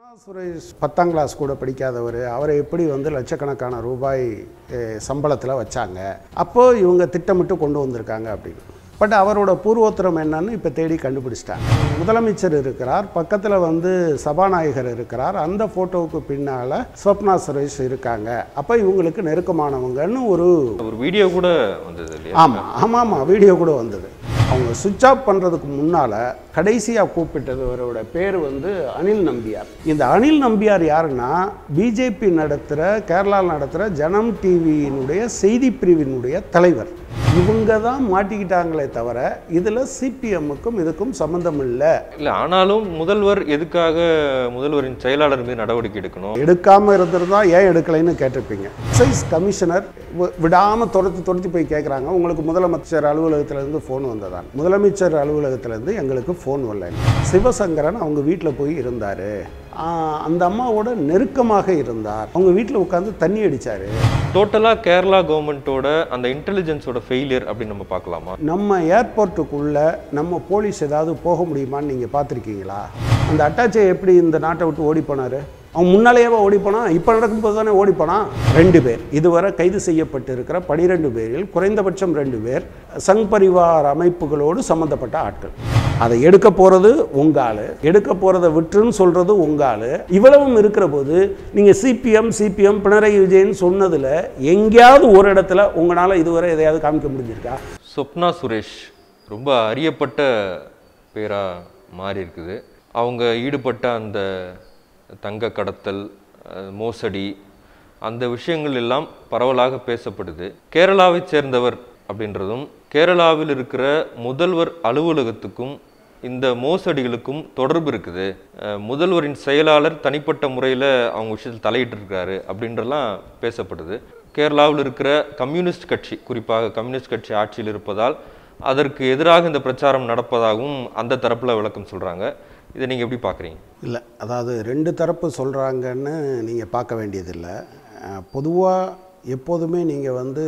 சுரேஷ் பத்தாம் கிளாஸ் கூட படிக்காதவர் அவரை எப்படி வந்து லட்சக்கணக்கான ரூபாய் சம்பளத்தில் வச்சாங்க அப்போ இவங்க திட்டமிட்டு கொண்டு வந்திருக்காங்க அப்படின்னு பட் அவரோட பூர்வோத்திரம் என்னன்னு இப்போ தேடி கண்டுபிடிச்சிட்டாங்க முதலமைச்சர் இருக்கிறார் பக்கத்தில் வந்து சபாநாயகர் இருக்கிறார் அந்த ஃபோட்டோவுக்கு பின்னால் ஸ்வப்னா சுரேஷ் இருக்காங்க அப்போ இவங்களுக்கு நெருக்கமானவங்கன்னு ஒரு ஒரு வீடியோ கூட வந்தது இல்லையா ஆமாம் ஆமாம் ஆமாம் வீடியோ கூட வந்தது அவங்க சுவிட்ச் ஆஃப் பண்ணுறதுக்கு முன்னால் கடைசியாக கூப்பிட்டதவரோட பேர் வந்து அனில் நம்பியார் இந்த அனில் நம்பியார் யாருன்னா பிஜேபி நடத்துகிற கேரளாவில் நடத்துகிற ஜனம் டிவியினுடைய செய்தி பிரிவினுடைய தலைவர் இவங்க தான் மாட்டிக்கிட்டாங்களே தவிர இதில் சிபிஎம்முக்கும் இதுக்கும் சம்மந்தம் இல்லை இல்ல ஆனாலும் முதல்வர் எதுக்காக முதல்வரின் செயலாளர் மீது நடவடிக்கை எடுக்கணும் எடுக்காமல் இருந்திருந்தா ஏன் எடுக்கலைன்னு கேட்டிருப்பீங்க எக்ஸைஸ் கமிஷனர் வி- விடாம துரத்தி துரத்தி போய் கேட்குறாங்க உங்களுக்கு முதலமைச்சர் அலுவலகத்திலேருந்து ஃபோன் வந்ததான் முதலமைச்சர் அலுவலகத்திலேருந்து எங்களுக்கு ஃபோன் வரல சிவசங்கரன் அவங்க வீட்டில் போய் இருந்தார் அந்த அம்மாவோட நெருக்கமாக இருந்தார் அவங்க வீட்டில் உட்காந்து தண்ணி அடிச்சாரு டோட்டலா கேரளா கவர்மெண்ட்டோட அந்த இன்டெலிஜென்ஸோட ஃபெயிலியர் அப்படின்னு நம்ம பார்க்கலாமா நம்ம ஏர்போர்ட்டுக்குள்ளே நம்ம போலீஸ் ஏதாவது போக முடியுமான்னு நீங்கள் பார்த்துருக்கீங்களா அந்த அட்டாச்சை எப்படி இந்த நாட்டை விட்டு ஓடி போனார் அவன் முன்னாலேயே ஓடி போனான் இப்போ நடக்கும்போது தானே ஓடி போனான் ரெண்டு பேர் இதுவரை கைது செய்யப்பட்டு இருக்கிற பனிரெண்டு பேரில் குறைந்தபட்சம் ரெண்டு பேர் சங் பரிவார் அமைப்புகளோடு சம்மந்தப்பட்ட ஆட்கள் அதை எடுக்க போகிறது உங்கால் எடுக்க போகிறத விட்டுன்னு சொல்கிறது உங்கால் இவ்வளவும் இருக்கிற போது நீங்கள் சிபிஎம் சிபிஎம் பினராயி விஜயன் சொன்னதில் எங்கேயாவது ஒரு இடத்துல உங்களால் இதுவரை எதையாவது காமிக்க முடிஞ்சிருக்கா சொப்னா சுரேஷ் ரொம்ப அறியப்பட்ட பேரா மாறி இருக்குது அவங்க ஈடுபட்ட அந்த தங்க கடத்தல் அஹ், மோசடி அந்த விஷயங்கள் எல்லாம் பரவலாக பேசப்படுது கேரளாவைச் சேர்ந்தவர் அப்படின்றதும் கேரளாவில் இருக்கிற முதல்வர் அலுவலகத்துக்கும் இந்த மோசடிகளுக்கும் தொடர்பு இருக்குது அஹ், முதல்வரின் செயலாளர் தனிப்பட்ட முறையில் அவங்க விஷயத்தில் தலையிட்டு இருக்காரு அப்படின்றலாம் பேசப்படுது கேரளாவில் இருக்கிற கம்யூனிஸ்ட் கட்சி குறிப்பாக கம்யூனிஸ்ட் கட்சி ஆட்சியில் இருப்பதால் அதற்கு எதிராக இந்த பிரச்சாரம் நடப்பதாகவும் அந்த தரப்புல விளக்கம் சொல்றாங்க இதை நீங்க எப்படி பார்க்குறீங்க இல்லை அதாவது ரெண்டு தரப்பு சொல்கிறாங்கன்னு நீங்கள் பார்க்க வேண்டியதில்லை பொதுவாக எப்போதுமே நீங்கள் வந்து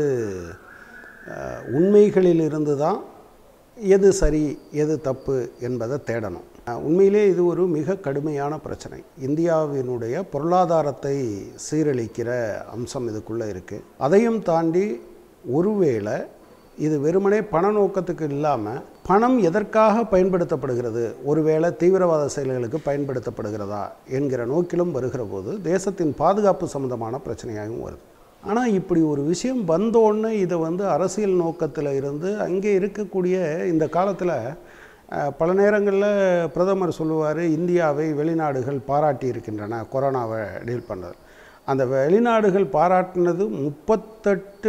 அஹ், உண்மைகளில் இருந்து தான் எது சரி எது தப்பு என்பதை தேடணும் அஹ், உண்மையிலே இது ஒரு மிக கடுமையான பிரச்சனை இந்தியாவினுடைய பொருளாதாரத்தை சீரழிக்கிற அம்சம் இதுக்குள்ளே இருக்குது அதையும் தாண்டி ஒருவேளை இது வெறுமனே பண நோக்கத்துக்கு இல்லாமல் பணம் எதற்காக பயன்படுத்தப்படுகிறது ஒருவேளை தீவிரவாத செயல்களுக்கு பயன்படுத்தப்படுகிறதா என்கிற நோக்கிலும் வருகிற போது தேசத்தின் பாதுகாப்பு சம்பந்தமான பிரச்சனையாகவும் வருது ஆனால் இப்படி ஒரு விஷயம் வந்தோடனே இதை வந்து அரசியல் நோக்கத்தில் இருந்து அங்கே இருக்கக்கூடிய இந்த காலத்தில் அஹ், பல நேரங்களில் பிரதமர் சொல்லுவார் இந்தியாவை வெளிநாடுகள் பாராட்டி இருக்கின்றன கொரோனாவை டீல் பண்ணது அந்த வெளிநாடுகள் பாராட்டினது முப்பத்தெட்டு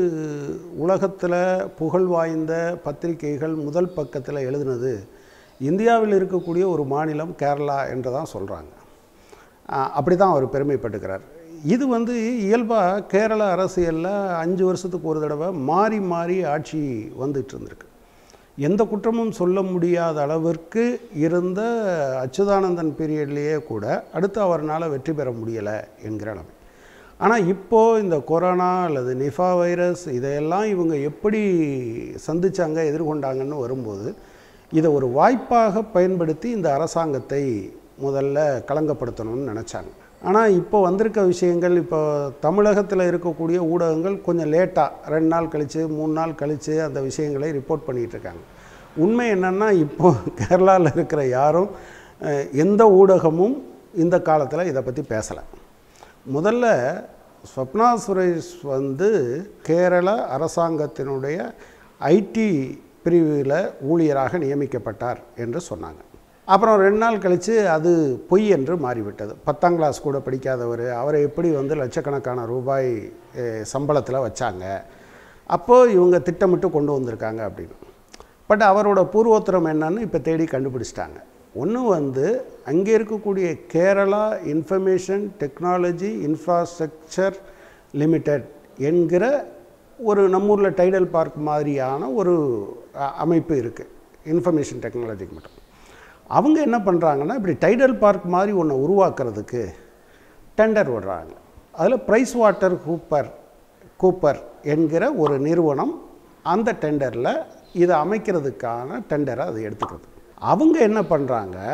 உலகத்தில் புகழ் வாய்ந்த பத்திரிகைகள் முதல் பக்கத்தில் எழுதினது இந்தியாவில் இருக்கக்கூடிய ஒரு மாநிலம் கேரளா என்று தான் சொல்கிறாங்க அப்படி தான் அவர் பெருமைப்பட்டுக்கிறார் இது வந்து இயல்பாக கேரள அரசியலில் அஞ்சு வருஷத்துக்கு ஒரு தடவை மாறி மாறி ஆட்சி வந்துட்டு இருந்திருக்கு எந்த குற்றமும் சொல்ல முடியாத அளவிற்கு இருந்த அச்சுதானந்தன் பீரியட்லேயே கூட அடுத்து அவர்னால் வெற்றி பெற முடியலை என்கிற அளவு ஆனால் இப்போது இந்த கொரோனா அல்லது நிஃபா வைரஸ் இதையெல்லாம் இவங்க எப்படி சந்திச்சாங்க எதிர்கொண்டாங்கன்னு வரும்போது இதை ஒரு வாய்ப்பாக பயன்படுத்தி இந்த அரசாங்கத்தை முதல்ல களங்கப்படுத்தணும்னு நினச்சாங்க ஆனால் இப்போ வந்திருக்க விஷயங்கள் இப்போ தமிழகத்தில் இருக்கக்கூடிய ஊடகங்கள் கொஞ்சம் லேட்டாக ரெண்டு நாள் கழித்து மூணு நாள் கழித்து அந்த விஷயங்களை ரிப்போர்ட் பண்ணிகிட்டு இருக்காங்க உண்மை என்னென்னா இப்போ கேரளாவில் இருக்கிற யாரும் அஹ், எந்த ஊடகமும் இந்த காலத்தில் இதை பற்றி பேசலை முதல்ல ஸ்வப்னா சுரேஷ் வந்து கேரள அரசாங்கத்தினுடைய ஐடி பிரிவில் ஊழியராக நியமிக்கப்பட்டார் என்று சொன்னாங்க அப்புறம் ரெண்டு நாள் கழித்து அது பொய் என்று மாறிவிட்டது பத்தாம் கிளாஸ் கூட படிக்காதவர் அவரை எப்படி வந்து லட்சக்கணக்கான ரூபாய் சம்பளத்தில் வச்சாங்க அப்போது இவங்க திட்டமிட்டு கொண்டு வந்திருக்காங்க அப்படின்னு பட் அவரோட பூர்வோத்திரம் என்னன்னு இப்போ தேடி கண்டுபிடிச்சிட்டாங்க ஒன்று வந்து அங்கே இருக்கக்கூடிய Kerala information technology infrastructure limited என்கிற ஒரு நம்மூரில் டைடல் பார்க் மாதிரியான ஒரு அ, அமைப்பு இருக்குது இன்ஃபர்மேஷன் டெக்னாலஜிக்கு மட்டும் அவங்க என்ன பண்ணுறாங்கன்னா இப்படி டைடல் பார்க் மாதிரி ஒன்றை உருவாக்குறதுக்கு டெண்டர் விடுறாங்க அதில் ப்ரைஸ் வாட்டர் கூப்பர் கூப்பர் என்கிற ஒரு நிறுவனம் அந்த டெண்டரில் இதை அமைக்கிறதுக்கான டெண்டரை அது எடுத்துக்கிறது அவங்க என்ன பண்ணுறாங்க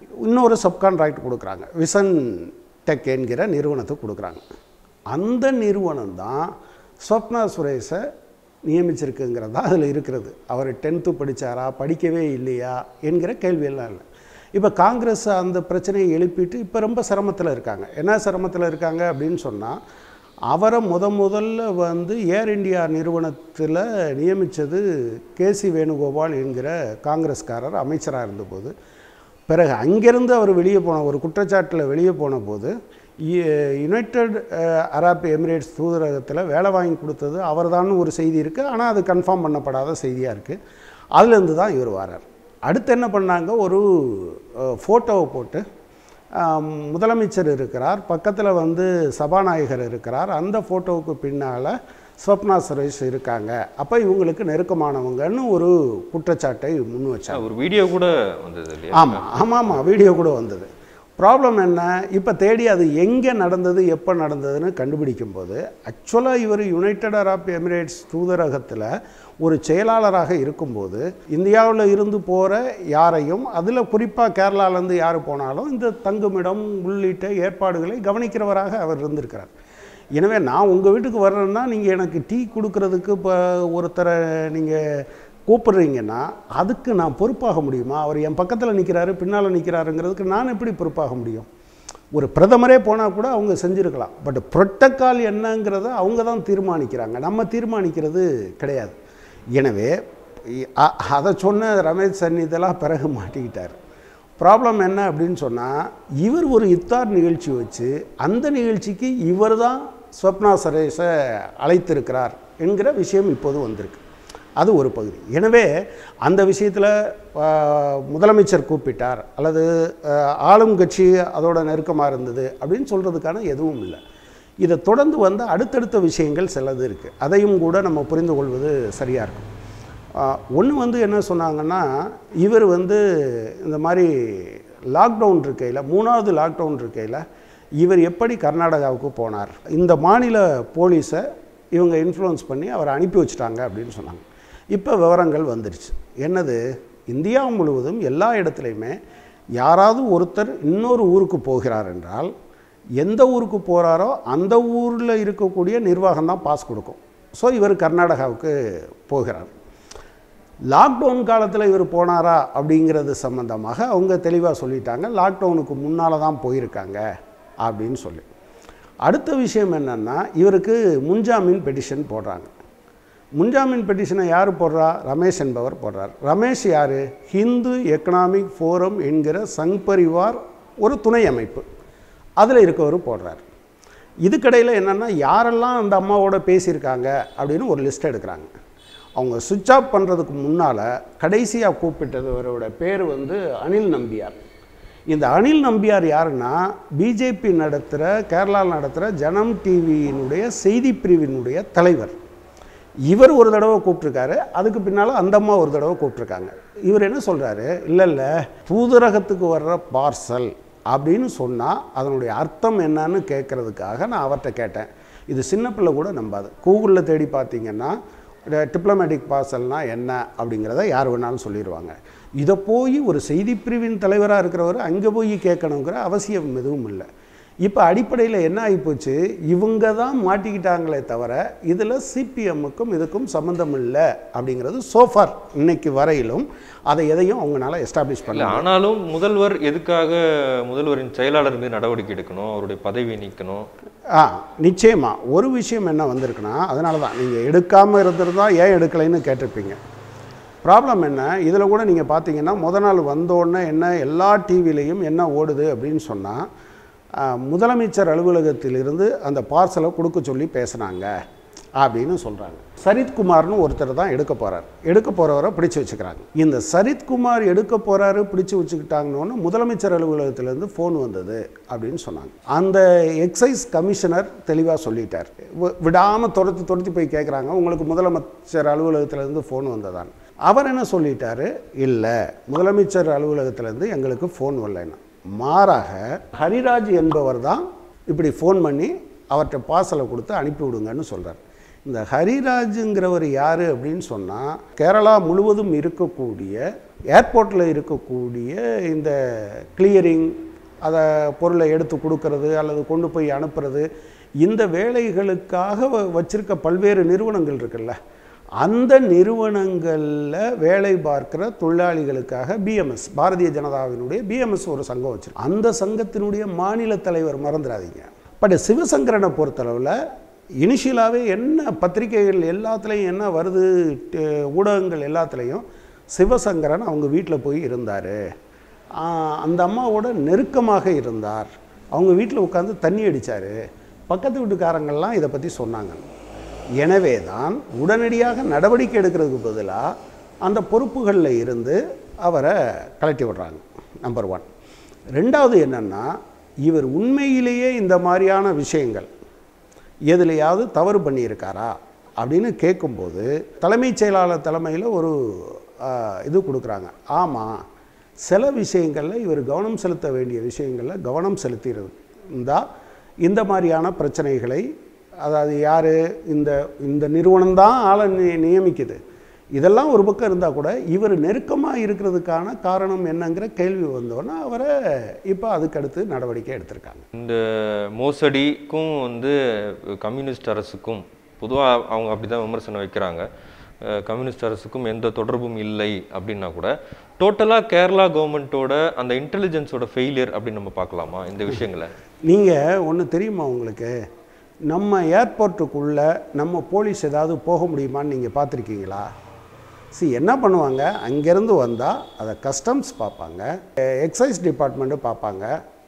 இன்னொரு சப்கான்ட்ராக்ட் கொடுக்குறாங்க விசன் டெக் என்கிற நிறுவனத்துக்கு கொடுக்குறாங்க அந்த நிறுவனம் தான் ஸ்வப்னா சுரேஷை நியமிச்சிருக்குங்கிறது தான் அதில் இருக்கிறது அவர் டென்த்து படித்தாரா படிக்கவே இல்லையா என்கிற கேள்வியெல்லாம் இல்லை இப்போ காங்கிரஸ் அந்த பிரச்சனையை எழுப்பிட்டு இப்போ ரொம்ப சிரமத்தில் இருக்காங்க என்ன சிரமத்தில் இருக்காங்க அப்படின்னு சொன்னால் அவரை முத முதல்ல வந்து ஏர் இந்தியா நிறுவனத்தில் நியமித்தது கேசி வேணுகோபால் என்கிற காங்கிரஸ்காரர் அமைச்சராக இருந்தபோது பிறகு அங்கிருந்து அவர் வெளியே போன ஒரு குற்றச்சாட்டில் வெளியே போன போது இ- யுனைடெட் அஹ், அரப் எமிரேட்ஸ் தூதரகத்தில் வேலை வாங்கி கொடுத்தது அவர்தான் ஒரு செய்தி இருக்குது ஆனால் அது கன்ஃபார்ம் பண்ணப்படாத செய்தியாக இருக்குது அதுலேருந்து தான் இவர் வரார் அடுத்து என்ன பண்ணாங்க ஒரு ஃபோட்டோவை போட்டு ஆம், முதலமைச்சர் இருக்கிறார் பக்கத்தில் வந்து சபாநாயகர் இருக்கிறார் அந்த ஃபோட்டோவுக்கு பின்னால் ஸ்வப்னா சுரேஷ் இருக்காங்க அப்போ இவங்களுக்கு நெருக்கமானவங்கன்னு ஒரு குற்றச்சாட்டை முன் வச்சாங்க ஒரு வீடியோ கூட வந்தது இல்லையா ஆமாம் ஆமாம் ஆமாம் வீடியோ கூட வந்தது ப்ராப்ளம் என்ன இப்போ தேடி அது எங்கே நடந்தது எப்போ நடந்ததுன்னு கண்டுபிடிக்கும் போது ஆக்சுவலாக இவர் யுனைடெட் அரப் எமிரேட்ஸ் தூதரகத்தில் ஒரு செயலாளராக இருக்கும்போது இந்தியாவில் இருந்து போகிற யாரையும் அதில் குறிப்பாக கேரளாலேருந்து யார் போனாலும் இந்த தங்குமிடம் உள்ளிட்ட ஏற்பாடுகளை கவனிக்கிறவராக அவர் இருந்திருக்கிறார் எனவே நான் உங்கள் வீட்டுக்கு வர்றேன்னா நீங்கள் எனக்கு டீ கொடுக்கறதுக்கு இப்போ ஒருத்தரை நீங்கள் கூப்பிடுறீங்கன்னா அதுக்கு நான் பொறுப்பாக முடியுமா அவர் என் பக்கத்தில் நிற்கிறாரு பின்னால் நிற்கிறாருங்கிறதுக்கு நான் எப்படி பொறுப்பாக முடியும் ஒரு பிரதமரே போனால் கூட அவங்க செஞ்சுருக்கலாம் பட் புரோட்டோக்கால் என்னங்கிறத அவங்க தான் தீர்மானிக்கிறாங்க நம்ம தீர்மானிக்கிறது கிடையாது எனவே இ- அ- அதை சொன்ன ரமேஷ் சன்னிதெல்லாம் பிறகு மாட்டிக்கிட்டார் ப்ராப்ளம் என்ன அப்படின்னு சொன்னால் இவர் ஒரு இஃப்தார் நிகழ்ச்சி வச்சு அந்த நிகழ்ச்சிக்கு இவர் தான் ஸ்வப்னா சரேஷை அழைத்திருக்கிறார் என்கிற விஷயம் இப்போது வந்திருக்கு அது ஒரு பகுதி எனவே அந்த விஷயத்தில் முதலமைச்சர் கூப்பிட்டார் அல்லது ஆஹ், ஆளும் கட்சி அதோட நெருக்கமாக இருந்தது அப்படின்னு சொல்கிறதுக்கான எதுவும் இல்லை இதை தொடர்ந்து வந்து அடுத்தடுத்த விஷயங்கள் சிலது இருக்குது அதையும் கூட நம்ம புரிந்து கொள்வது சரியாக இருக்கும் ஒன்று வந்து என்ன சொன்னாங்கன்னா இவர் வந்து இந்த மாதிரி லாக்டவுன் இருக்கையில் மூணாவது லாக்டவுன் இருக்கையில் இவர் எப்படி கர்நாடகாவுக்கு போனார் இந்த மாநில போலீஸை இவங்க இன்ஃப்ளூயன்ஸ் பண்ணி அவரை அனுப்பி வச்சுட்டாங்க அப்படின்னு சொன்னாங்க இப்போ விவரங்கள் வந்துடுச்சு என்னது இந்தியா முழுவதும் எல்லா இடத்துலையுமே யாராவது ஒருத்தர் இன்னொரு ஊருக்கு போகிறார் என்றால் எந்த ஊருக்கு போகிறாரோ அந்த ஊரில் இருக்கக்கூடிய நிர்வாகம் தான் பாஸ் கொடுக்கும் ஸோ இவர் கர்நாடகாவுக்கு போகிறார் லாக்டவுன் காலத்தில் இவர் போனாரா அப்படிங்கிறது சம்மந்தமாக அவங்க தெளிவாக சொல்லிட்டாங்க லாக்டவுனுக்கு முன்னால் தான் போயிருக்காங்க அப்படின்னு சொல்லி அடுத்த விஷயம் என்னென்னா இவருக்கு முன்ஜாமீன் பெட்டிஷன் போடுறாங்க முன்ஜாமீன் பெட்டிஷனை யார் போடுறா ரமேஷ் என்பவர் போடுறார் ரமேஷ் யார் ஹிந்து எக்கனாமிக் ஃபோரம் என்கிற சங் பரிவார் ஒரு துணை அமைப்பு அதில் இருக்கவர் போடுறார் இதுக்கடையில் என்னென்னா யாரெல்லாம் அந்த அம்மாவோட பேசியிருக்காங்க அப்படின்னு ஒரு லிஸ்ட் எடுக்கிறாங்க அவங்க சுவிட்ச் ஆஃப் பண்ணுறதுக்கு முன்னால் கடைசியாக கூப்பிட்டவரோட பேர் வந்து அனில் நம்பியார் இந்த அனில் நம்பியார் யாருன்னா பிஜேபி நடத்துகிற கேரளாவில் நடத்துகிற ஜனம் டிவியினுடைய செய்தி பிரிவினுடைய தலைவர் இவர் ஒரு தடவை கூப்பிட்ருக்காரு அதுக்கு பின்னால் அந்த அம்மா ஒரு தடவை கூப்பிட்ருக்காங்க இவர் என்ன சொல்கிறாரு இல்லை இல்லை தூதரகத்துக்கு வர்ற பார்சல் அப்படின்னு சொன்னால் அதனுடைய அர்த்தம் என்னன்னு கேட்குறதுக்காக நான் அவர்கிட்ட கேட்டேன் இது சின்ன பிள்ளை கூட நம்பாது கூகுளில் தேடி பார்த்தீங்கன்னா டிப்ளமேட்டிக் பார்சல்னால் என்ன அப்படிங்கிறத யார் வேணாலும் சொல்லிடுவாங்க இதை போய் ஒரு செய்தி பிரிவின் தலைவராக இருக்கிறவர் அங்கே போய் கேட்கணுங்கிற அவசியம் எதுவும் இல்லை இப்போ அடிப்படையில் என்ன ஆகிப்போச்சு இவங்க தான் மாட்டிக்கிட்டாங்களே தவிர இதில் சிபிஎம்முக்கும் இதுக்கும் சம்மந்தம் இல்லை அப்படிங்கிறது சோஃபார் இன்னைக்கு வரையிலும் அதை எதையும் அவங்களால எஸ்டாப்ளிஷ் இல்ல பண்ணல ஆனாலும் முதல்வர் எதுக்காக முதல்வரின் செயலாளர் மீது நடவடிக்கை எடுக்கணும் அவருடைய பதவியை நீக்கணும் ஆ நிச்சயமாக ஒரு விஷயம் என்ன வந்திருக்குன்னா அதனால தான் நீங்கள் எடுக்காமல் இருந்திருந்தா ஏன் எடுக்கலைன்னு கேட்டிருப்பீங்க ப்ராப்ளம் என்ன இதில் கூட நீங்கள் பார்த்தீங்கன்னா முத நாள் வந்தோடனே என்ன எல்லா டிவிலையும் என்ன ஓடுது அப்படின்னு சொன்னால் முதலமைச்சர் அலுவலகத்திலிருந்து அந்த பார்சலை கொடுக்க சொல்லி பேசுனாங்க அப்படின்னு சொல்கிறாங்க சரித்குமார்னு ஒருத்தர் தான் எடுக்க போகிறார் எடுக்க போகிறவரை பிடிச்சு வச்சுக்கிறாங்க இந்த சரித்குமார் எடுக்க போகிறாரு பிடிச்சு வச்சுக்கிட்டாங்கன்னு முதலமைச்சர் அலுவலகத்திலேருந்து ஃபோன் வந்தது அப்படின்னு சொன்னாங்க அந்த எக்ஸைஸ் கமிஷனர் தெளிவாக சொல்லிட்டார் வி- விடாம துரத்தி துரத்தி போய் கேட்குறாங்க உங்களுக்கு முதலமைச்சர் அலுவலகத்திலேருந்து ஃபோன் வந்ததான் அவர் என்ன சொல்லிட்டாரு இல்லை முதலமைச்சர் அலுவலகத்திலேருந்து எங்களுக்கு ஃபோன் வரலைன்னா மாறாக ஹரிராஜ் என்பவர் தான் இப்படி ஃபோன் பண்ணி அவர்கிட்ட பார்சலை கொடுத்து அனுப்பி விடுங்கன்னு சொல்கிறார் இந்த ஹரிராஜுங்கிறவர் யார் அப்படின்னு சொன்னால் கேரளா முழுவதும் இருக்கக்கூடிய ஏர்போர்ட்டில் இருக்கக்கூடிய இந்த கிளியரிங் அதை பொருளை எடுத்து கொடுக்கறது அல்லது கொண்டு போய் அனுப்புறது இந்த வேலைகளுக்காக வ- வச்சிருக்க பல்வேறு நிறுவனங்கள் இருக்குல்ல அந்த நிறுவனங்களில் வேலை பார்க்கிற தொழிலாளிகளுக்காக பிஎம்எஸ் பாரதிய ஜனதாவினுடைய பிஎம்எஸ் ஒரு சங்கம் வச்சிருக்கு அந்த சங்கத்தினுடைய மாநில தலைவர் மறந்துடாதீங்க பட் சிவசங்கரனை பொறுத்தளவில் இனிஷியலாகவே என்ன பத்திரிகைகள் எல்லாத்துலேயும் என்ன வருது ட- ஊடகங்கள் எல்லாத்துலேயும் சிவசங்கரன் அவங்க வீட்டில் போய் இருந்தார் அந்த அம்மாவோட நெருக்கமாக இருந்தார் அவங்க வீட்டில் உட்காந்து தண்ணி அடித்தார் பக்கத்து வீட்டுக்காரங்கள்லாம் இதை பற்றி சொன்னாங்க எனவே தான் உடனடியாக நடவடிக்கை எடுக்கிறதுக்கு பதிலாக அந்த பொறுப்புகளில் இருந்து அவரை கலட்டி விடுறாங்க நம்பர் ஒன் ரெண்டாவது என்னென்னா இவர் உண்மையிலேயே இந்த மாதிரியான விஷயங்கள் எதுலையாவது தவறு பண்ணியிருக்காரா அப்படின்னு கேட்கும்போது தலைமைச் செயலாளர் தலைமையில் ஒரு ஆ, இது கொடுக்குறாங்க ஆமாம் சில விஷயங்களில் இவர் கவனம் செலுத்த வேண்டிய விஷயங்களில் கவனம் செலுத்தி இருந்தால் இந்த மாதிரியான பிரச்சனைகளை அதாவது யார் இந்த இந்த நிறுவனம் தான் ஆளை நி- நியமிக்குது இதெல்லாம் ஒரு பக்கம் இருந்தால் கூட இவர் நெருக்கமாக இருக்கிறதுக்கான காரணம் என்னங்கிற கேள்வி வந்தோன்னே அவரை இப்போ அதுக்கடுத்து நடவடிக்கை எடுத்திருக்காங்க இந்த மோசடிக்கும் வந்து கம்யூனிஸ்ட் அரசுக்கும் பொதுவாக அவங்க அப்படி தான் விமர்சனம் வைக்கிறாங்க அஹ் கம்யூனிஸ்ட் அரசுக்கும் எந்த தொடர்பும் இல்லை அப்படின்னா கூட டோட்டலாக கேரளா கவர்மெண்ட்டோட அந்த இன்டெலிஜென்ஸோட ஃபெயிலியர் அப்படின்னு நம்ம பார்க்கலாமா இந்த விஷயங்களை நீங்கள் ஒன்று தெரியுமா உங்களுக்கு நம்ம ஏர்போர்ட்டுக்குள்ளே நம்ம போலீஸ் ஏதாவது போக முடியுமான்னு நீங்கள் பார்த்துருக்கீங்களா சி என்ன பண்ணுவாங்க அங்கேருந்து வந்தால் அதை கஸ்டம்ஸ் பார்ப்பாங்க எக்ஸைஸ் டிபார்ட்மெண்ட்டு பார்ப்பாங்க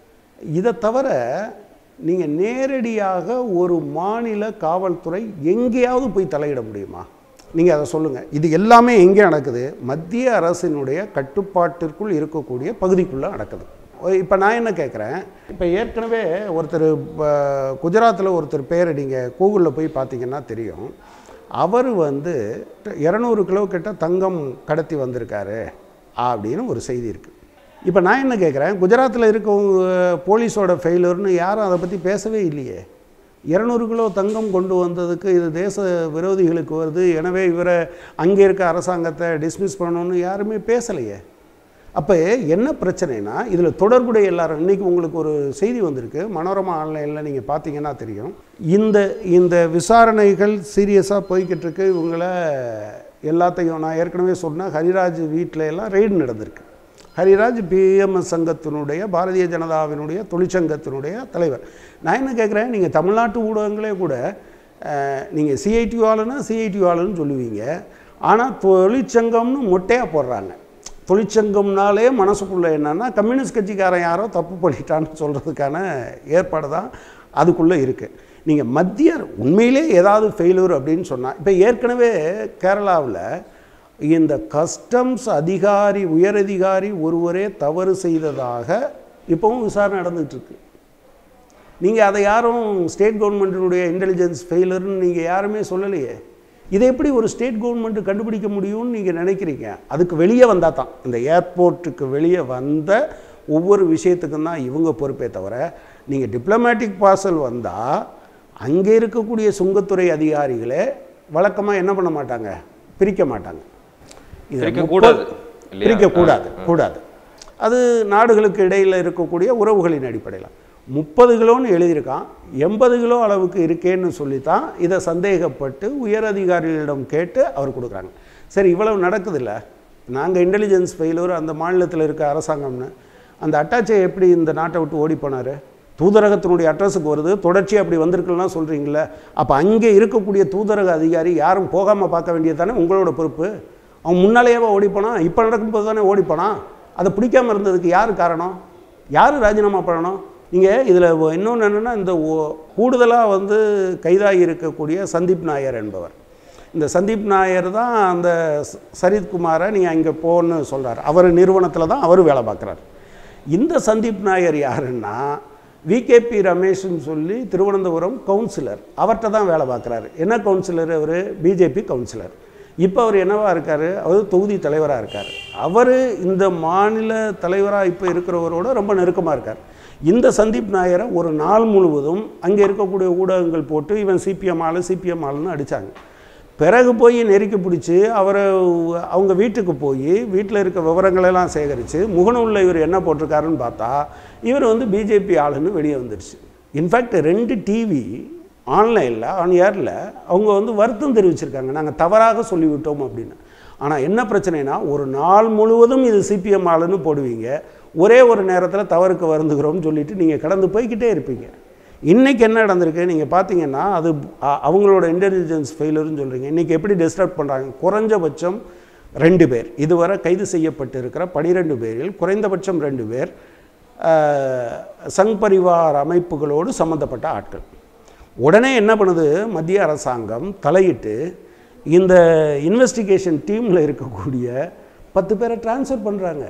இதை தவிர நீங்கள் நேரடியாக ஒரு மாநில காவல்துறை எங்கேயாவது போய் தலையிட முடியுமா நீங்கள் அதை சொல்லுங்கள் இது எல்லாமே எங்கே நடக்குது மத்திய அரசினுடைய கட்டுப்பாட்டிற்குள் இருக்கக்கூடிய பகுதிக்குள்ளே நடக்குது இப்போ நான் என்ன கேட்குறேன் இப்போ ஏற்கனவே ஒருத்தர் குஜராத்தில் ஒருத்தர் பேர் நீங்கள் கூகுளில் போய் பார்த்தீங்கன்னா தெரியும் அவர் வந்து இரநூறு கிலோ கிட்ட தங்கம் கடத்தி வந்திருக்காரு அப்படின்னு ஒரு செய்தி இருக்குது இப்போ நான் என்ன கேட்குறேன் குஜராத்தில் இருக்கவங்க போலீஸோட ஃபெயிலர்னு யாரும் அதை பற்றி பேசவே இல்லையே இரநூறு கிலோ தங்கம் கொண்டு வந்ததுக்கு இது தேச விரோதிகளுக்கு வருது எனவே இவரை அங்கே இருக்க அரசாங்கத்தை டிஸ்மிஸ் பண்ணணும்னு யாருமே பேசலையே அப்போ என்ன பிரச்சனைனா இதில் தொடர்புடைய எல்லாரும் இன்றைக்கி உங்களுக்கு ஒரு செய்தி வந்திருக்கு மனோரமா ஆன்லைனில் நீங்கள் பார்த்தீங்கன்னா தெரியும் இந்த இந்த விசாரணைகள் சீரியஸாக போய்கிட்டு இருக்கு இவங்கள எல்லாத்தையும் நான் ஏற்கனவே சொன்னேன் ஹரிராஜ் வீட்டில் எல்லாம் ரெய்டு நடந்திருக்கு ஹரிராஜ் பிஎம்எஸ் சங்கத்தினுடைய பாரதிய ஜனதாவினுடைய தொழிற்சங்கத்தினுடைய தலைவர் நான் என்ன கேட்குறேன் நீங்கள் தமிழ்நாட்டு ஊடகங்களே கூட நீங்கள் சிஐடி ஆளுன்னா சிஐடி ஆளுன்னு சொல்லுவீங்க ஆனால் தொழிற்சங்கம்னு மொட்டையாக போடுறாங்க தொழிற்சங்கம்னாலே மனசுக்குள்ளே என்னன்னா கம்யூனிஸ்ட் கட்சிக்காரன் யாரோ தப்பு பண்ணிட்டான்னு சொல்கிறதுக்கான ஏற்பாடு தான் அதுக்குள்ளே இருக்குது நீங்கள் மத்திய உண்மையிலே ஏதாவது ஃபெயிலூர் அப்படின்னு சொன்னால் இப்போ ஏற்கனவே கேரளாவில் இந்த கஸ்டம்ஸ் அதிகாரி உயரதிகாரி ஒருவரே தவறு செய்ததாக இப்போவும் விசாரணை நடந்துகிட்டு இருக்கு நீங்கள் அதை யாரும் ஸ்டேட் கவர்மெண்ட்டினுடைய இன்டெலிஜென்ஸ் ஃபெயிலர்னு நீங்கள் யாருமே சொல்லலையே இதை எப்படி ஒரு ஸ்டேட் கவர்மெண்ட்டு கண்டுபிடிக்க முடியும்னு நீங்கள் நினைக்கிறீங்க அதுக்கு வெளியே வந்தால் தான் இந்த ஏர்போர்ட்டுக்கு வெளியே வந்த ஒவ்வொரு விஷயத்துக்கும் தான் இவங்க பொறுப்பே தவிர நீங்கள் டிப்ளமேட்டிக் பார்சல் வந்தால் அங்கே இருக்கக்கூடிய சுங்கத்துறை அதிகாரிகளே வழக்கமாக என்ன பண்ண மாட்டாங்க பிரிக்க மாட்டாங்க இதுல பிரிக்கக்கூடாது, முப்பது- இல்லையா? பிரிக்கக்கூடாது கூடாது அது நாடுகளுக்கு இடையில் இருக்கக்கூடிய உறவுகளின் அடிப்படையில் முப்பது கிலோன்னு எழுதியிருக்கான் எண்பது கிலோ அளவுக்கு இருக்கேன்னு சொல்லித்தான் இதை சந்தேகப்பட்டு உயர் அதிகாரிகளிடம் கேட்டு அவர் கொடுக்குறாங்க சரி இவ்வளவு நடக்குதுல்ல நாங்கள் இன்டெலிஜென்ஸ் ஃபெயிலூர் அந்த மாநிலத்தில் இருக்க அரசாங்கம்னு அந்த அட்டாச்சை எப்படி இந்த நாட்டை விட்டு ஓடி போனார் தூதரகத்தினுடைய அட்ரஸுக்கு வருது தொடர்ச்சி அப்படி வந்திருக்குலாம் சொல்கிறீங்களே அப்போ அங்கே இருக்கக்கூடிய தூதரக அதிகாரி யாரும் போகாமல் பார்க்க வேண்டியது தானே உங்களோட பொறுப்பு அவன் முன்னாலேயேவா ஓடி போனான் இப்போ நடக்கும்போது தானே ஓடி போனான் அதை பிடிக்காம இருந்ததுக்கு யார் காரணம் யார் ராஜினாமா பண்ணணும் நீங்கள் இதில் இன்னொன்று என்னென்னா இந்த கூடுதலாக வந்து கைதாகி இருக்கக்கூடிய சந்தீப் நாயர் என்பவர் இந்த சந்தீப் நாயர் தான் அந்த ச- சரித்குமாரை நீ அங்கே போன்னு சொல்றார் அவர் நிறுவனத்தில் தான் அவர் வேலை பார்க்குறாரு இந்த சந்தீப் நாயர் யாருன்னா விகேபி ரமேஷ்னு சொல்லி திருவனந்தபுரம் கவுன்சிலர் அவர்கிட்ட தான் வேலை பார்க்குறாரு என்ன கவுன்சிலர் அவர் பிஜேபி கவுன்சிலர் இப்போ அவர் என்னவா இருக்கார் அவர் தொகுதி தலைவராக இருக்கார் அவர் இந்த மாநில தலைவராக இப்போ இருக்கிறவரோட ரொம்ப நெருக்கமாக இருக்கார் இந்த சந்தீப் நாயரை ஒரு நாள் முழுவதும் அங்கே இருக்கக்கூடிய ஊடகங்கள் போட்டு இவன் சிபிஎம் ஆளு சிபிஎம் ஆளுன்னு அடித்தாங்க பிறகு போய் நெருக்கி பிடிச்சி அவரை அவங்க வீட்டுக்கு போய் வீட்டில் இருக்க விவரங்களெல்லாம் சேகரித்து முகநூலில் இவர் என்ன போட்டிருக்காருன்னு பார்த்தா இவர் வந்து பிஜேபி ஆளுன்னு வெளியே வந்துடுச்சு இன்ஃபேக்ட் ரெண்டு டிவி ஆன்லைனில் ஆன் ஏரில் அவங்க வந்து வருத்தம் தெரிவிச்சிருக்காங்க நாங்கள் தவறாக சொல்லிவிட்டோம் அப்படின்னு ஆனால் என்ன பிரச்சனைனா ஒரு நாள் முழுவதும் இது சிபிஎம் ஆளுன்னு போடுவீங்க ஒரே ஒரு நேரத்தில் தவறுக்கு வருந்துகிறோம்னு சொல்லிட்டு நீங்கள் கடந்து போய்க்கிட்டே இருப்பீங்க இன்றைக்கி என்ன நடந்திருக்கு நீங்கள் பார்த்தீங்கன்னா அது அ- அவங்களோட இன்டெலிஜென்ஸ் ஃபெயிலர்னு சொல்கிறீங்க இன்றைக்கி எப்படி டிஸ்டர்ப் பண்ணுறாங்க குறைஞ்சபட்சம் ரெண்டு பேர் இதுவரை கைது செய்யப்பட்டு இருக்கிற பனிரெண்டு பேரில் குறைந்தபட்சம் ரெண்டு பேர் அஹ், சங் பரிவார் அமைப்புகளோடு சம்மந்தப்பட்ட ஆட்கள் உடனே என்ன பண்ணுது மத்திய அரசாங்கம் தலையிட்டு இந்த இன்வெஸ்டிகேஷன் டீமில் இருக்கக்கூடிய பத்து பேரை ட்ரான்ஸ்ஃபர் பண்ணுறாங்க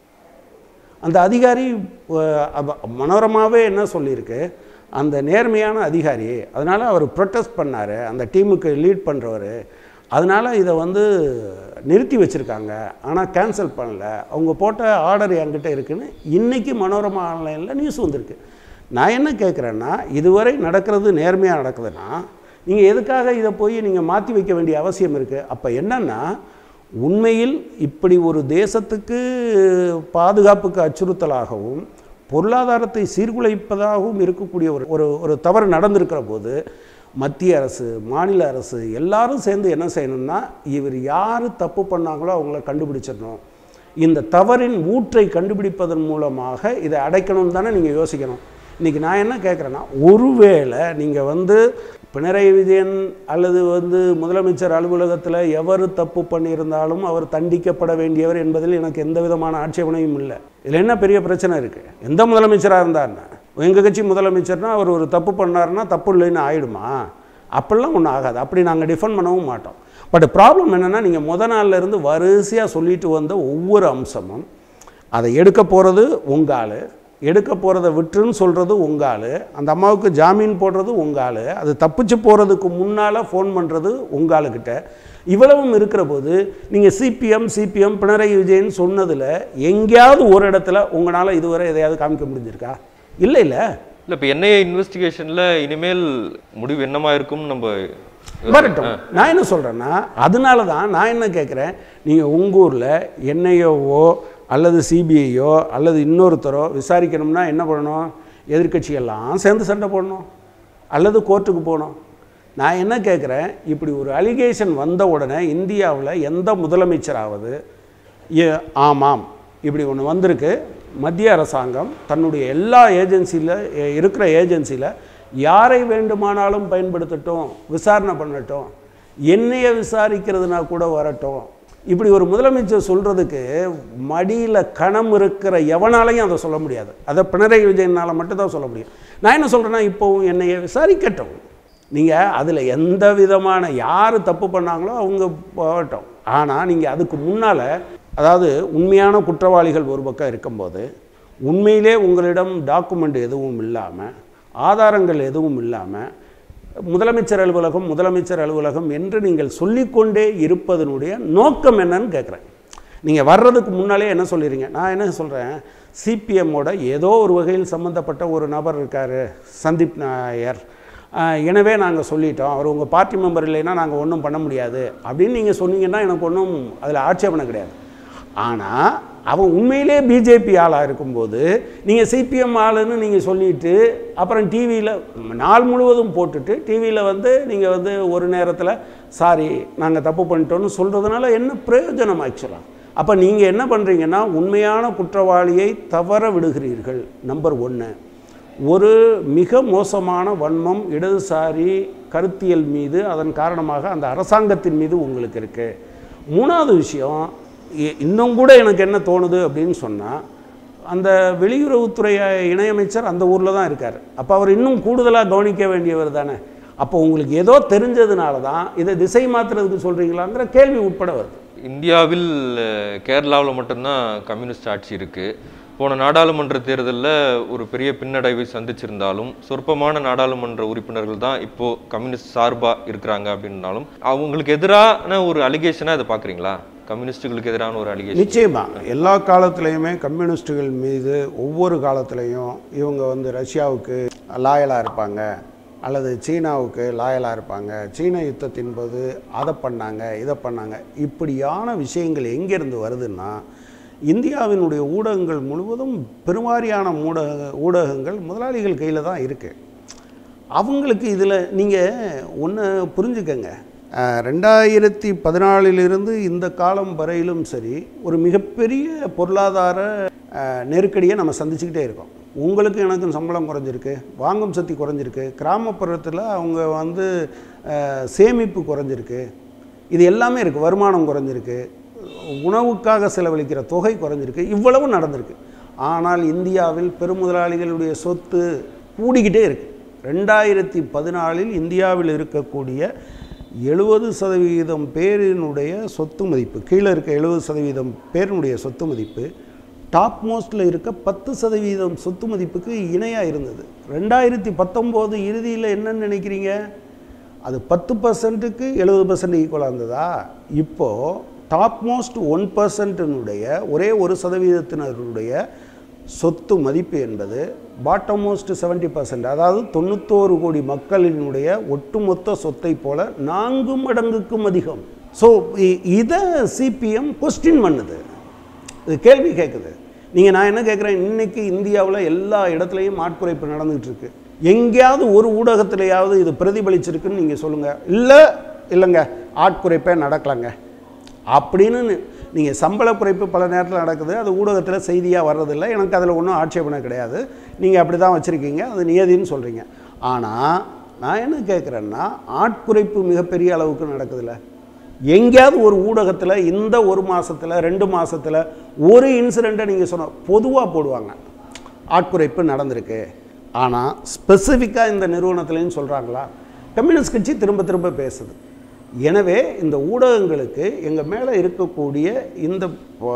அந்த அதிகாரி அஹ், அவ- மனோரமாவே என்ன சொல்லியிருக்கு அந்த நேர்மையான அதிகாரி அதனால் அவர் ப்ரொட்டஸ்ட் பண்ணார் அந்த டீமுக்கு லீட் பண்ணுறவர் அதனால் இதை வந்து நிறுத்தி வச்சுருக்காங்க ஆனால் கேன்சல் பண்ணல அவங்க போட்ட ஆர்டர் என்கிட்ட இருக்குன்னு இன்றைக்கி மனோரமா ஆன்லைனில் நியூஸ் வந்திருக்கு நான் என்ன கேட்குறேன்னா இதுவரை நடக்கிறது நேர்மையாக நடக்குதுன்னா நீங்கள் எதுக்காக இதை போய் நீங்கள் மாற்றி வைக்க வேண்டிய அவசியம் இருக்குது அப்போ என்னென்னா உண்மையில் இப்படி ஒரு தேசத்துக்கு பாதுகாப்புக்கு அச்சுறுத்தலாகவும் பொருளாதாரத்தை சீர்குலைப்பதாகவும் இருக்கக்கூடிய ஒரு ஒரு ஒரு தவறு நடந்திருக்கிற போது மத்திய அரசு மாநில அரசு எல்லாரும் சேர்ந்து என்ன செய்யணும்னா இவர் யார் தப்பு பண்ணாங்களோ அவங்கள கண்டுபிடிச்சிடணும் இந்த தவறின் ஊற்றை கண்டுபிடிப்பதன் மூலமாக இதை அடைக்கணும் தானே நீங்கள் யோசிக்கணும் இன்றைக்கி நான் என்ன கேட்குறேன்னா ஒருவேளை நீங்கள் வந்து பினராயி விஜயன் அல்லது வந்து முதலமைச்சர் அலுவலகத்தில் எவர் தப்பு பண்ணியிருந்தாலும் அவர் தண்டிக்கப்பட வேண்டியவர் என்பதில் எனக்கு எந்த விதமான ஆட்சேபனையும் இல்லை இதில் என்ன பெரிய பிரச்சனை இருக்குது எந்த முதலமைச்சராக இருந்தாருன்னா எங்கள் கட்சி முதலமைச்சர்னா அவர் ஒரு தப்பு பண்ணாருன்னா தப்பு இல்லைன்னு ஆயிடுமா அப்படிலாம் ஒன்றும் ஆகாது அப்படி நாங்கள் டிஃபெண்ட் பண்ணவும் மாட்டோம் பட் ப்ராப்ளம் என்னென்னா நீங்கள் முத நாள்ல இருந்து வரிசையாக சொல்லிட்டு வந்த ஒவ்வொரு அம்சமும் அதை எடுக்க போகிறது உங்கால் எடுக்க போகிறத விட்டுருன்னு சொல்கிறது உங்கால் அந்த அம்மாவுக்கு ஜாமீன் போடுறது உங்கால் அது தப்பிச்சு போகிறதுக்கு முன்னால் ஃபோன் பண்ணுறது உங்காலுக்கிட்ட இவ்வளவும் இருக்கிற போது நீங்கள் சிபிஎம் சிபிஎம் பினராயி விஜயன் சொன்னதில் எங்கேயாவது ஒரு இடத்துல உங்களால் இதுவரை எதையாவது காமிக்க முடிஞ்சிருக்கா இல்லை இல்லை இல்லை இப்போ என்ஐஏ இன்வெஸ்டிகேஷனில் இனிமேல் முடிவு என்னமா இருக்கும்னு நம்ம வரட்டும் நான் என்ன சொல்கிறேன்னா அதனால தான் நான் என்ன கேட்குறேன் நீங்கள் உங்கள் ஊரில் என்ஐஓவோ அல்லது சிபிஐயோ அல்லது இன்னொருத்தரோ விசாரிக்கணும்னா என்ன பண்ணணும் எதிர்க்கட்சியெல்லாம் சேர்ந்து சண்டை போடணும் அல்லது கோர்ட்டுக்கு போகணும் நான் என்ன கேட்குறேன் இப்படி ஒரு அலிகேஷன் வந்த உடனே இந்தியாவில் எந்த முதலமைச்சராவது ஏ- ஆமாம் இப்படி ஒன்று வந்திருக்கு மத்திய அரசாங்கம் தன்னுடைய எல்லா ஏஜென்சியில் இருக்கிற ஏஜென்சியில் யாரை வேண்டுமானாலும் பயன்படுத்தட்டும் விசாரணை பண்ணட்டும் என்னைய விசாரிக்கிறதுனா கூட வரட்டும் இப்படி ஒரு முதலமைச்சர் சொல்கிறதுக்கு மடியில் கணம் இருக்கிற எவனாலையும் அதை சொல்ல முடியாது அதை பினராயி விஜயனால் மட்டும்தான் சொல்ல முடியும் நான் என்ன சொல்கிறேன்னா இப்போவும் என்னைய விசாரிக்கட்டும் நீங்கள் அதில் எந்த விதமான யார் தப்பு பண்ணாங்களோ அவங்க போகட்டும் ஆனால் நீங்கள் அதுக்கு முன்னால் அதாவது உண்மையான குற்றவாளிகள் ஒரு பக்கம் இருக்கும்போது உண்மையிலே உங்களிடம் டாக்குமெண்ட் எதுவும் இல்லாமல் ஆதாரங்கள் எதுவும் இல்லாமல் முதலமைச்சர் அலுவலகம் முதலமைச்சர் அலுவலகம் என்று நீங்கள் சொல்லிக்கொண்டே இருப்பதனுடைய நோக்கம் என்னன்னு கேட்குறேன் நீங்கள் வர்றதுக்கு முன்னாலே என்ன சொல்லிடுறீங்க நான் என்ன சொல்கிறேன் சிபிஎம்மோட ஏதோ ஒரு வகையில் சம்மந்தப்பட்ட ஒரு நபர் இருக்கார் சந்தீப் நாயர் ஆஹ், எனவே நாங்கள் சொல்லிட்டோம் அவர் உங்கள் பார்ட்டி மெம்பர் இல்லைன்னா நாங்கள் ஒன்றும் பண்ண முடியாது அப்படின்னு நீங்கள் சொன்னீங்கன்னா எனக்கு ஒன்றும் அதில் ஆட்சேபனை கிடையாது ஆனால் அவன் உண்மையிலே பிஜேபி ஆளாக இருக்கும்போது நீங்கள் சிபிஎம் ஆளுன்னு நீங்கள் சொல்லிட்டு அப்புறம் டிவியில் நாள் முழுவதும் போட்டுட்டு டிவியில் வந்து நீங்கள் வந்து ஒரு நேரத்தில் சாரி நாங்கள் தப்பு பண்ணிட்டோம்னு சொல்கிறதுனால என்ன பிரயோஜனம் ஆக்சுவலாக அப்போ நீங்கள் என்ன பண்ணுறீங்கன்னா உண்மையான குற்றவாளியை தவற விடுகிறீர்கள் நம்பர் ஒன்று ஒரு மிக மோசமான வன்மம் இடதுசாரி கருத்தியல் மீது அதன் காரணமாக அந்த அரசாங்கத்தின் மீது உங்களுக்கு இருக்குது மூணாவது விஷயம் இ- இன்னும் கூட எனக்கு என்ன தோணுது அப்படின்னு சொன்னால் அந்த வெளியுறவுத்துறை இணையமைச்சர் அந்த ஊரில் தான் இருக்கார் அப்போ அவர் இன்னும் கூடுதலாக கவனிக்க வேண்டியவர் தானே அப்போ உங்களுக்கு ஏதோ தெரிஞ்சதுனால தான் இதை திசை மாற்றுறதுக்கு சொல்கிறீங்களாங்கிற கேள்வி உட்பட வருது இந்தியாவில் கேரளாவில் மட்டும்தான் கம்யூனிஸ்ட் ஆட்சி இருக்கு போன நாடாளுமன்ற தேர்தலில் ஒரு பெரிய பின்னடைவை சந்திச்சிருந்தாலும் சொற்பமான நாடாளுமன்ற உறுப்பினர்கள் தான் இப்போ கம்யூனிஸ்ட் சார்பாக இருக்கிறாங்க அப்படின்னாலும் அவங்களுக்கு எதிரான ஒரு அலிகேஷனாக இதை பார்க்குறீங்களா கம்யூனிஸ்டுகளுக்கு எதிரான ஒரு அலிகேஷன் நிச்சயமாக எல்லா காலத்துலேயுமே கம்யூனிஸ்ட்டுகள் மீது ஒவ்வொரு காலத்துலேயும் இவங்க வந்து ரஷ்யாவுக்கு லாயலாக இருப்பாங்க அல்லது சீனாவுக்கு லாயலாக இருப்பாங்க சீன யுத்தத்தின் போது அதை பண்ணாங்க இதை பண்ணாங்க இப்படியான விஷயங்கள் எங்கேருந்து வருதுன்னா இந்தியாவினுடைய ஊடகங்கள் முழுவதும் பெருவாரியான ஊடக ஊடகங்கள் முதலாளிகள் கையில் தான் இருக்குது அவங்களுக்கு இதில் நீங்கள் ஒன்று புரிஞ்சுக்கங்க அஹ், ரெண்டாயிரத்தி பதினாலிலிருந்து இந்த காலம் வரையிலும் சரி ஒரு மிகப்பெரிய பொருளாதார அஹ், நெருக்கடியை நம்ம சந்திச்சுக்கிட்டே இருக்கோம் உங்களுக்கு எனக்கும் சம்பளம் குறைஞ்சிருக்கு வாங்கும் சக்தி குறைஞ்சிருக்கு கிராமப்புறத்தில் அவங்க வந்து அஹ், சேமிப்பு குறைஞ்சிருக்கு இது எல்லாமே இருக்குது வருமானம் குறைஞ்சிருக்கு உணவுக்காக செலவழிக்கிற தொகை குறைஞ்சிருக்கு இவ்வளவு நடந்திருக்கு ஆனால் இந்தியாவில் பெருமுதலாளிகளுடைய சொத்து கூடிக்கிட்டே இருக்கு ரெண்டாயிரத்தி பதினாலில் இந்தியாவில் இருக்கக்கூடிய எழுபது சதவீதம் பேரினுடைய சொத்து மதிப்பு கீழே இருக்க எழுபது சதவீதம் பேரினுடைய சொத்து மதிப்பு டாப் மோஸ்ட்டில் இருக்க பத்து சதவீதம் சொத்து மதிப்புக்கு இணையாக இருந்தது ரெண்டாயிரத்தி பத்தொம்போது இறுதியில் என்னன்னு நினைக்கிறீங்க அது பத்து பர்சன்ட்டுக்கு எழுபது பர்சன்ட் ஈக்குவலாக இருந்ததா இப்போது டாப் மோஸ்ட் ஒன் பர்சன்ட்டினுடைய ஒரே ஒரு சதவீதத்தினருடைய சொத்து மதிப்பு என்பது பாட்டம் மோஸ்ட் செவன்ட்டி பர்சன்ட் அதாவது தொண்ணூத்தோரு கோடி மக்களினுடைய ஒட்டுமொத்த சொத்தை போல நான்கு மடங்குக்கும் அதிகம் ஸோ இதை சிபிஎம் கொஸ்டின் பண்ணுது இது கேள்வி கேட்குது நீங்கள் நான் என்ன கேட்குறேன் இன்னைக்கு இந்தியாவில் எல்லா இடத்துலையும் ஆட்குறைப்பு நடந்துகிட்டு இருக்கு எங்கேயாவது ஒரு ஊடகத்திலேயாவது இது பிரதிபலிச்சிருக்குன்னு நீங்கள் சொல்லுங்கள் இல்லை இல்லைங்க ஆட்குறைப்பே நடக்கலைங்க அப்படின்னு நீங்கள் சம்பள குறைப்பு பல நேரத்தில் நடக்குது அது ஊடகத்தில் செய்தியாக வர்றதில்லை எனக்கு அதில் ஒன்றும் ஆட்சேபனை கிடையாது நீங்கள் அப்படி தான் வச்சுருக்கீங்க அது நியதின்னு சொல்கிறீங்க ஆனால் நான் என்ன கேட்குறேன்னா ஆட்குறைப்பு மிகப்பெரிய அளவுக்கு நடக்குதுல்ல எங்கேயாவது ஒரு ஊடகத்தில் இந்த ஒரு மாசத்துல ரெண்டு மாசத்துல ஒரு இன்சிடெண்ட்டை நீங்கள் சொன்ன பொதுவாக போடுவாங்க ஆட்குறைப்பு நடந்திருக்கு ஆனால் ஸ்பெசிஃபிக்காக இந்த நிறுவனத்துலேன்னு சொல்கிறாங்களா கம்யூனிஸ்ட் கட்சி திரும்ப திரும்ப பேசுது எனவே இந்த ஊடகங்களுக்கு எங்கள் மேலே இருக்கக்கூடிய இந்த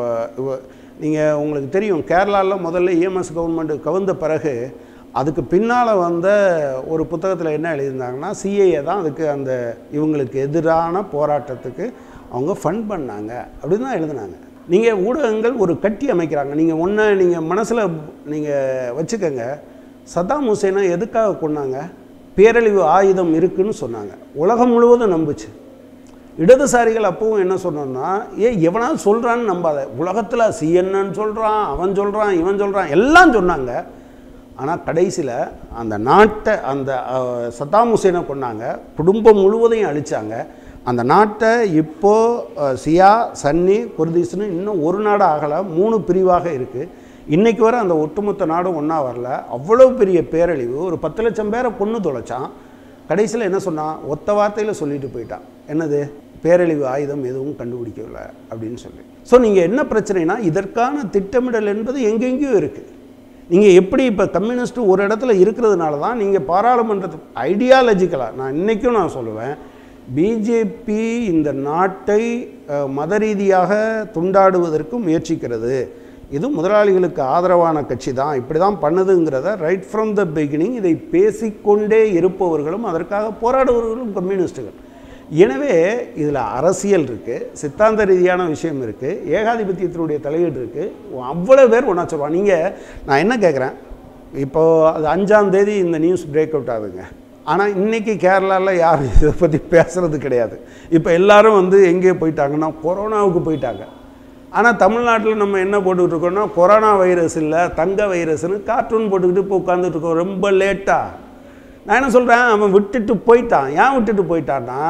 நீங்கள் உங்களுக்கு தெரியும் கேரளாவில் முதல்ல இஎம்எஸ் கவர்மெண்ட் கவுந்த பிறகு அதுக்கு பின்னால் வந்த ஒரு புத்தகத்தில் என்ன எழுதியிருந்தாங்கன்னா சிஏஏ தான் அதுக்கு அந்த இவங்களுக்கு எதிரான போராட்டத்துக்கு அவங்க ஃபண்ட் பண்ணாங்க அப்படின்னு தான் எழுதுனாங்க நீங்கள் ஊடகங்கள் ஒரு கட்டி அமைக்கிறாங்க நீங்கள் ஒன்றை நீங்கள் மனசில் நீங்கள் வச்சுக்கோங்க சதாம் ஹுசேனை எதுக்காக கொண்டாங்க பேரழிவு ஆயுதம் இருக்குன்னு சொன்னாங்க உலகம் முழுவதும் நம்புச்சு இடதுசாரிகள் அப்பவும் என்ன சொன்னோம்னா ஏ எவனாவது சொல்கிறான்னு நம்பாத உலகத்தில் சிஎன்என் சொல்கிறான் அவன் சொல்கிறான் இவன் சொல்கிறான் எல்லாம் சொன்னாங்க ஆனால் கடைசியில் அந்த நாட்டை அந்த அஹ், சத்தாம் ஹுசேனை கொண்டாங்க குடும்பம் முழுவதையும் அழிச்சாங்க அந்த நாட்டை இப்போது சியா சன்னி குர்திஸ்னு இன்னும் ஒரு நாடு ஆகலை மூணு பிரிவாக இருக்குது இன்றைக்கு வரை அந்த ஒட்டுமொத்த நாடும் ஒன்றா வரல அவ்வளோ பெரிய பேரழிவு ஒரு பத்து லட்சம் பேரை கொன்று தொலைச்சான் கடைசியில் என்ன சொன்னான் ஒத்த வார்த்தையில் சொல்லிட்டு போயிட்டான் என்னது பேரழிவு ஆயுதம் எதுவும் கண்டுபிடிக்கல அப்படின்னு சொல்லி ஸோ நீங்கள் என்ன பிரச்சனைனா இதற்கான திட்டமிடல் என்பது எங்கெங்கேயோ இருக்குது நீங்கள் எப்படி இப்போ கம்யூனிஸ்ட் ஒரு இடத்துல இருக்கிறதுனால தான் நீங்கள் பாராளுமன்றத்து ஐடியாலஜிக்கலாக நான் இன்றைக்கும் நான் சொல்லுவேன் பிஜேபி இந்த நாட்டை அஹ், மத ரீதியாக துண்டாடுவதற்கு முயற்சிக்கிறது இது முதலாளிகளுக்கு ஆதரவான கட்சி தான் இப்படி தான் பண்ணுதுங்கிறத ரைட் ஃப்ரம் த பிகினிங் இதை பேசிக்கொண்டே இருப்பவர்களும் அதற்காக போராடுபவர்களும் கம்யூனிஸ்ட்டுகள் எனவே இதில் அரசியல் இருக்குது சித்தாந்த ரீதியான விஷயம் இருக்குது ஏகாதிபத்தியத்தினுடைய தலையீடு இருக்குது அவ்வளோ பேர் ஒன்றா சொல்லுவாங்க நீங்கள் நான் என்ன கேட்குறேன் இப்போது அது அஞ்சாம் தேதி இந்த நியூஸ் பிரேக் அவுட் ஆகுதுங்க ஆனால் இன்றைக்கி கேரளாவில் யாரும் இதை பற்றி பேசுகிறது கிடையாது இப்போ எல்லாரும் வந்து எங்கே போயிட்டாங்கன்னா கொரோனாவுக்கு போயிட்டாங்க ஆனால் தமிழ்நாட்டில் நம்ம என்ன போட்டுக்கிட்டு இருக்கோம்னா கொரோனா வைரஸ் இல்லை தங்க வைரஸ்னு கார்ட்டூன் போட்டுக்கிட்டு இப்போ உட்காந்துட்டு இருக்கோம் ரொம்ப லேட்டாக நான் என்ன சொல்கிறேன் அவன் விட்டுட்டு போயிட்டான் ஏன் விட்டுட்டு போயிட்டான்னா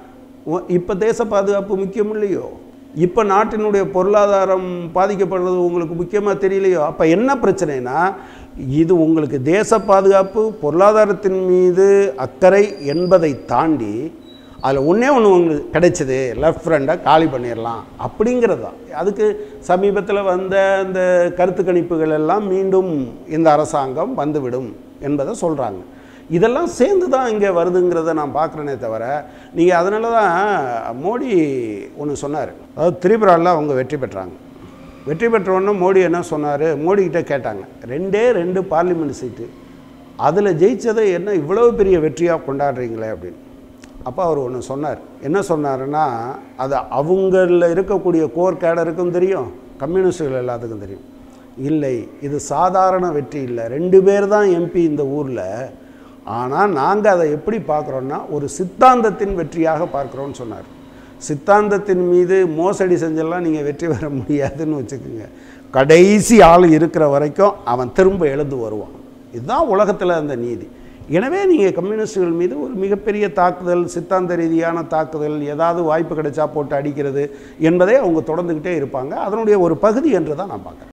இப்போ தேச பாதுகாப்பு முக்கியம் இல்லையோ இப்போ நாட்டினுடைய பொருளாதாரம் பாதிக்கப்படுறது உங்களுக்கு முக்கியமாக தெரியலையோ அப்போ என்ன பிரச்சனைனா இது உங்களுக்கு தேச பாதுகாப்பு பொருளாதாரத்தின் மீது அக்கறை என்பதை தாண்டி அதில் ஒன்றே ஒன்று உங்களுக்கு கிடைச்சது லெஃப்ட் ஃப்ரெண்டை காலி பண்ணிடலாம் அப்படிங்கிறது தான் அதுக்கு சமீபத்தில் வந்த அந்த கருத்து கணிப்புகள் எல்லாம் மீண்டும் இந்த அரசாங்கம் வந்துவிடும் என்பதை சொல்கிறாங்க இதெல்லாம் சேர்ந்து தான் இங்கே வருதுங்கிறத நான் பார்க்குறேனே தவிர நீங்கள் அதனால தான் மோடி ஒன்று சொன்னார் அதாவது திரிபுராவில் அவங்க வெற்றி பெற்றாங்க வெற்றி பெற்ற உடனே மோடி என்ன சொன்னார் மோடிக்கிட்ட கேட்டாங்க ரெண்டே ரெண்டு பார்லிமெண்ட் சீட்டு அதில் ஜெயிச்சதை என்ன இவ்வளோ பெரிய வெற்றியாக கொண்டாடுறீங்களே அப்படின்னு அப்போ அவர் ஒன்று சொன்னார் என்ன சொன்னாருன்னா அது அவங்களில் இருக்கக்கூடிய கோர் கேடருக்கும் தெரியும் கம்யூனிஸ்டுகள் எல்லாத்துக்கும் தெரியும் இல்லை இது சாதாரண வெற்றி இல்லை ரெண்டு பேர் தான் எம்பி இந்த ஊரில் ஆனால் நாங்கள் அதை எப்படி பார்க்குறோன்னா ஒரு சித்தாந்தத்தின் வெற்றியாக பார்க்குறோன்னு சொன்னார் சித்தாந்தத்தின் மீது மோசடி செஞ்செல்லாம் நீங்கள் வெற்றி பெற முடியாதுன்னு வச்சுக்கோங்க கடைசி ஆள் இருக்கிற வரைக்கும் அவன் திரும்ப எழுந்து வருவான் இதுதான் உலகத்தில் அந்த நீதி எனவே நீங்கள் கம்யூனிஸ்டுகள் மீது ஒரு மிகப்பெரிய தாக்குதல் சித்தாந்த ரீதியான தாக்குதல் ஏதாவது வாய்ப்பு கிடைச்சா போட்டு அடிக்கிறது என்பதை அவங்க தொடர்ந்துக்கிட்டே இருப்பாங்க அதனுடைய ஒரு பகுதி என்று தான் நான் பார்க்குறேன்